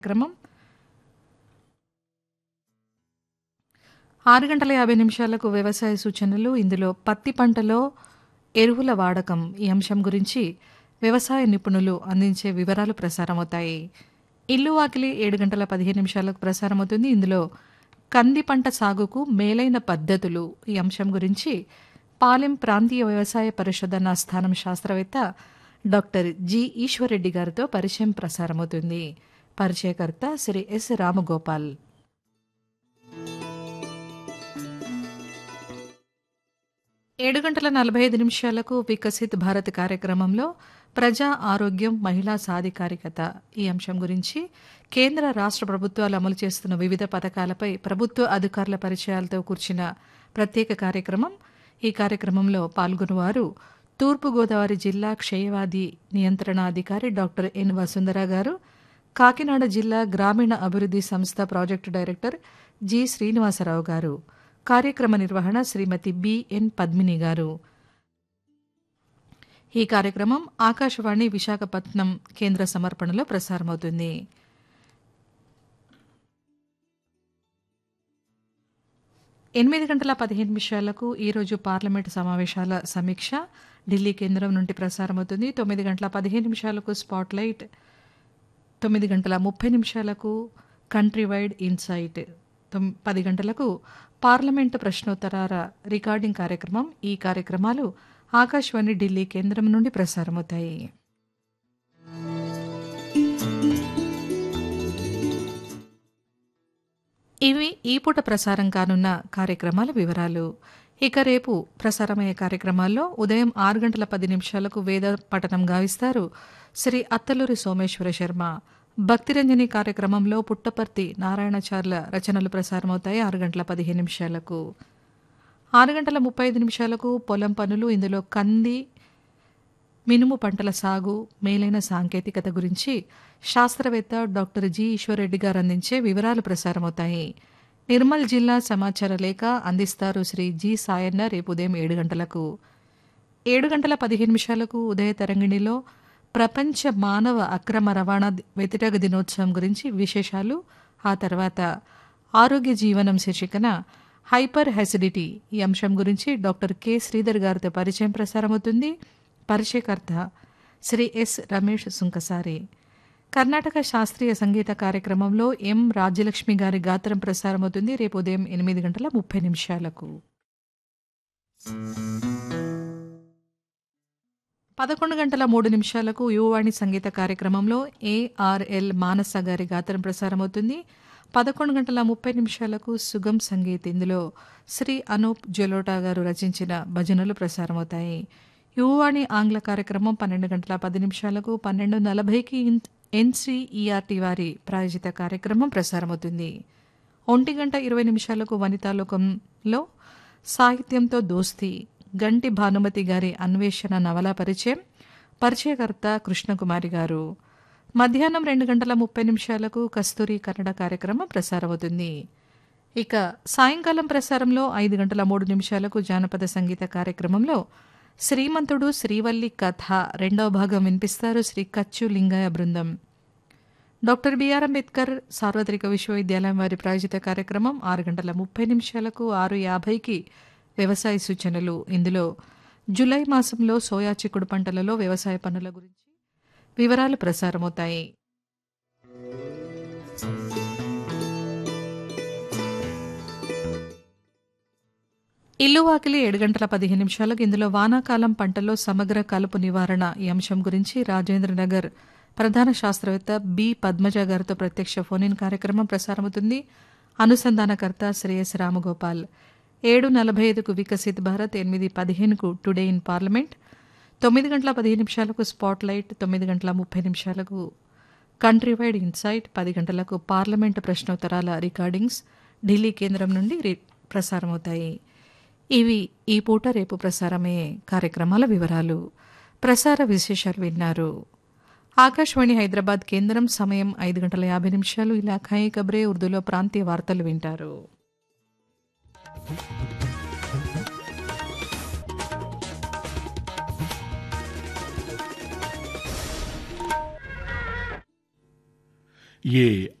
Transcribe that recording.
క్రమం ఆరు గంటల యాభై నిమిషాలకు వ్యవసాయ సూచనలు ఇందులో పత్తి పంటలో ఎరువుల వాడకం ఈ అంశం గురించి వ్యవసాయ నిపుణులు అందించే వివరాలు ప్రసారమవుతాయి ఇల్లు వాకిలి ఏడు గంటల పదిహేను నిమిషాలకు ప్రసారమవుతుంది ఇందులో కంది పంట సాగుకు మేలైన పద్ధతులు ఈ అంశం గురించి పాలెం ప్రాంతీయ వ్యవసాయ పరిశోధన స్థానం శాస్త్రవేత్త డాక్టర్ జి ఈశ్వరెడ్డి గారితో పరిచయం ప్రసారమవుతుంది పరిచయకర్త శ్రీ ఎస్ రామగోపాల్ ఏడు గంటల నలభై ఐదు నిమిషాలకు వికసిత్ భారత్ కార్యక్రమంలో ప్రజా ఆరోగ్యం మహిళా సాధికారికత ఈ అంశం గురించి కేంద్ర రాష్ట్ర ప్రభుత్వాలు అమలు చేస్తున్న వివిధ పథకాలపై ప్రభుత్వ అధికారుల పరిచయాలతో కూర్చిన ప్రత్యేక కార్యక్రమం ఈ కార్యక్రమంలో పాల్గొన్నవారు తూర్పుగోదావరి జిల్లా క్షయవాది నియంత్రణాధికారి డాక్టర్ ఎన్ వసుంధర గారు కాకినాడ జిల్లా గ్రామీణ అభివృద్ధి సంస్థ ప్రాజెక్టు డైరెక్టర్ జి శ్రీనివాసరావు గారు కార్యక్రమ నిర్వహణ శ్రీమతి బిఎన్ పద్మిని గారు ఈ కార్యక్రమం ఆకాశవాణి విశాఖపట్నం కేంద్ర సమర్పణలో ప్రసారమవుతుంది ఎనిమిది గంటల పదిహేను నిమిషాలకు ఈరోజు పార్లమెంటు సమావేశాల సమీక్ష ఢిల్లీ కేంద్రం నుండి ప్రసారమవుతుంది తొమ్మిది గంటల పదిహేను నిమిషాలకు స్పాట్లైట్ తొమ్మిది గంటల ముప్పై నిమిషాలకు కంట్రీ వైడ్ ఇన్సైట్ తొమ్- పది గంటలకు పార్లమెంటు ప్రశ్నోత్తరాల రికార్డింగ్ కార్యక్రమం ఈ కార్యక్రమాలు ఆకాశవాణి ఢిల్లీ కేంద్రం నుండి ప్రసారమవుతాయి ఇవి ఈ పూట ప్రసారం కానున్న కార్యక్రమాల వివరాలు ఇక రేపు ప్రసారమయ్యే కార్యక్రమాల్లో ఉదయం ఆరు గంటల పది నిమిషాలకు వేద పఠనం గావిస్తారు శ్రీ అత్తలూరి సోమేశ్వర శర్మ భక్తిరంజని కార్యక్రమంలో పుట్టపర్తి నారాయణచార్ల రచనలు ప్రసారమవుతాయి ఆరు గంటల పదిహేను నిమిషాలకు ఆరు గంటల ముప్పై ఐదు నిమిషాలకు పొలం పనులు ఇందులో కంది మినుము పంటల సాగు మేలైన సాంకేతికత గురించి శాస్త్రవేత్త డాక్టర్ జి ఈశ్వర్రెడ్డి గారు అందించే వివరాలు ప్రసారమవుతాయి నిర్మల్ జిల్లా సమాచార లేఖ అందిస్తారు శ్రీ జి సాయన్న రేపు ఉదయం ఏడు గంటలకు ఏడు గంటల పదిహేను నిమిషాలకు ఉదయ తరంగిణిలో ప్రపంచ మానవ అక్రమ రవాణా ది- వ్యతిరేక దినోత్సవం గురించి విశేషాలు ఆ తర్వాత ఆరోగ్య జీవనం శీర్షికన హైపర్ హెసిడిటీ ఈ అంశం గురించి డాక్టర్ కె శ్రీధర్ గారితో పరిచయం ప్రసారమవుతుంది పరిచయకర్త శ్రీ ఎస్ రమేష్ సుంకసారి కర్ణాటక శాస్త్రీయ సంగీత కార్యక్రమంలో ఎం రాజ్యలక్ష్మి గారి గాత్రం ప్రసారమవుతుంది రేపు ఉదయం ఎనిమిది గంటల ముప్పై నిమిషాలకు పదకొండు గంటల మూడు నిమిషాలకు యువవాణి సంగీత కార్యక్రమంలో ఏఆర్ఎల్ మానస గారి గాత్రం ప్రసారమవుతుంది పదకొండు గంటల ముప్పై నిమిషాలకు సుగం సంగీత్ ఇందులో శ్రీ అనూప్ జలోటా గారు రచించిన భజనలు ప్రసారమవుతాయి యువవాణి ఆంగ్ల కార్యక్రమం పన్నెండు గంటల పది నిమిషాలకు పన్నెండు నలభైకి ఎన్సీఈఆర్టీ వారి ప్రాయోజిత కార్యక్రమం ప్రసారమవుతుంది ఒంటి గంట ఇరవై నిమిషాలకు వనితాలోకంలో సాహిత్యంతో దోస్తీ గంటి భానుమతి గారి అన్వేషణ నవల పరిచయం పరిచయకర్త కృష్ణకుమారి గారు మధ్యాహ్నం రెండు గంటల ముప్పై నిమిషాలకు కస్తూరి కన్నడ కార్యక్రమం ప్రసారమవుతుంది ఇక సాయంకాలం ప్రసారంలో ఐదు గంటల మూడు నిమిషాలకు జానపద సంగీత కార్యక్రమంలో శ్రీమంతుడు శ్రీవల్లి కథ రెండవ భాగం వినిపిస్తారు శ్రీ కచ్చు లింగయ్య బృందం డాక్టర్ బిఆర్ అంబేద్కర్ సార్వత్రిక విశ్వవిద్యాలయం వారి ప్రాయోజిత కార్యక్రమం ఆరు గంటల ముప్పై నిమిషాలకు ఆరు యాభైకి వ్యవసాయ సూచనలు ఇందులో జూలై మాసంలో సోయా చిక్కుడు పంటలలో వ్యవసాయ పనుల గురించి వివరాలు ప్రసారమవుతాయి ఇల్లు వాకిలి ఏడు గంటల పదిహేను నిమిషాలకు ఇందులో వానాకాలం పంటల్లో సమగ్ర కలుపు నివారణ ఈ అంశం గురించి రాజేంద్రనగర్ ప్రధాన శాస్త్రవేత్త బి పద్మజ గారితో ప్రత్యక్ష ఫోన్ ఇన్ కార్యక్రమం ప్రసారమవుతుంది అనుసంధానకర్త శ్రేయస్ రామగోపాల్ ఏడు నలభై ఐదుకు వికసిత్ భారత్ ఎనిమిది పదిహేనుకు టుడే ఇన్ పార్లమెంట్ తొమ్మిది గంటల పదిహేను నిమిషాలకు స్పాట్ లైట్ తొమ్మిది గంటల ముప్పై నిమిషాలకు కంట్రీ వైడ్ ఇన్సైట్ పది గంటలకు పార్లమెంటు ప్రశ్నోత్తరాల రికార్డింగ్స్ ఢిల్లీ కేంద్రం నుండి రి- ప్రసారమవుతాయి ఇవి ఈ పూట రేపు ప్రసారమయ్యే కార్యక్రమాల వివరాలు ప్రసార విశేషాలు విన్నారు ఆకాశవాణి హైదరాబాద్ కేంద్రం సమయం ఐదు గంటల యాభై నిమిషాలు ఇలా ఖాయి కబ్రే ఉర్దూలో ప్రాంతీయ వార్తలు వింటారు ये